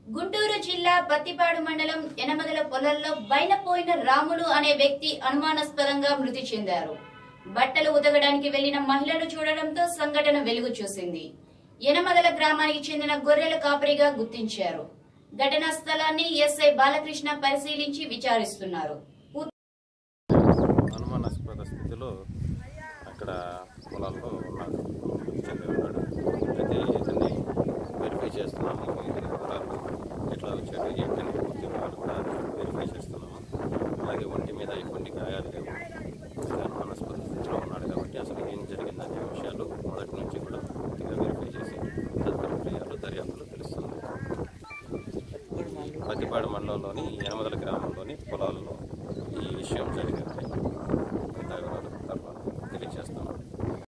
గుంటూరు జిల్లా పత్తిపాడు మండలం ఎనమదల పొలంలో బైనపోయిన రాములు అనే వ్యక్తి అనుమానాస్పదంగా మృతి చెందారు బట్టలు ఉతకడానికి వెళ్లిన మహిళను చూడడంతో సంఘటన వెలుగు చూసింది ఎనమదల గ్రామానికి చెందిన గొర్రెల కాపరిగా గుర్తించారు ఘటనా స్థలాన్ని ఎస్ఐ బాలకృష్ణ పరిశీలించి విచారిస్తున్నారు అనుమానాస్పద స్థితిలో అక్కడ పొలాల్లో ఉన్నాడు చెంది ఉన్నాడు అయితే ఇతన్ని వెరిఫై చేస్తున్నాము ఇతని వివరాలు ఎట్లా వచ్చాడు ఏంటని పూర్తి వివరాలు కూడా వెరిఫై చేస్తున్నాము అలాగే ఒంటి మీద ఎటువంటి గాయాలు లేవు ఇంకా అనుమానాస్పద స్థితిలో ఉన్నాడు కాబట్టి అసలు ఏం జరిగిందనే విషయాలు మొదటి నుంచి కూడా పూర్తిగా వెరిఫై చేసి తదుపరి క్రియాలు దర్యాప్తులు తెలుస్తుంది పత్తిపాడు మండలంలోని యనమదల గ్రామంలోని